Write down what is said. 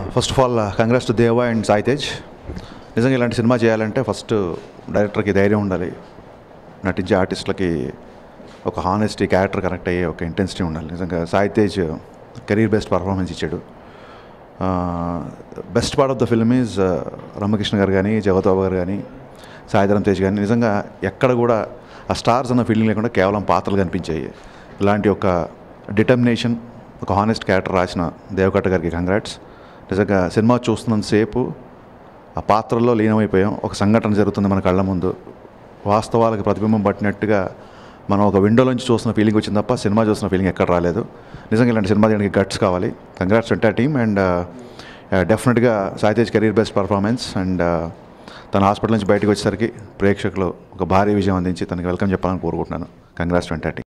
first of all congrats to Deva and Sai Tej నిజంగా ఇలాంటి cinema చేయాలంటే ఫస్ట్ డైరెక్టర్కి ధైర్యం ఉండాలి నటించే ఆర్టిస్టులకి ఒక హానెస్టీ క్యారెక్టర్ కనెక్ట్ అయ్యే ఒక ఇంటెన్సిటీ ఉండాలి నిజంగా Sai Tej career best performance ఇచ్చాడు best part of the film is Ramakrishna garu కానీ జగతాబు గారు కానీ సాయిధరం తేజ్ కానీ నిజంగా ఎక్కడ కూడా ఆ స్టార్స్ అన్న ఫీలింగ్ లేకుండా కేవలం పాత్రలు కనిపించాయి ఇలాంటి ఒక డిటర్మినేషన్ ఒక హానెస్ట్ క్యారెక్టర్ రాసిన దేవకట్ట గారికి కంగ్రాట్స్ నిజంగా సినిమా చూస్తున్నంతసేపు ఆ పాత్రల్లో లీనమైపోయాం ఒక సంఘటన జరుగుతుంది మన కళ్ళ ముందు వాస్తవాలకు ప్రతిబింబం పట్టినట్టుగా మనం ఒక విండోలోంచి చూస్తున్న ఫీలింగ్ వచ్చింది తప్ప సినిమా చూస్తున్న ఫీలింగ్ ఎక్కడ రాలేదు నిజంగా ఇలాంటి సినిమా చేయడానికి గట్స్ కావాలి కంగ్రాట్స్ అంటే టీమ్ అండ్ డెఫినెట్గా Saitej career best performance and తన హాస్పిటల్ నుంచి బయటకు వచ్చేసరికి ప్రేక్షకులు ఒక భారీ విజయం అందించి తనకి వెల్కమ్ చెప్పాలని కోరుకుంటున్నాను కంగ్రాట్స్ వెంటనే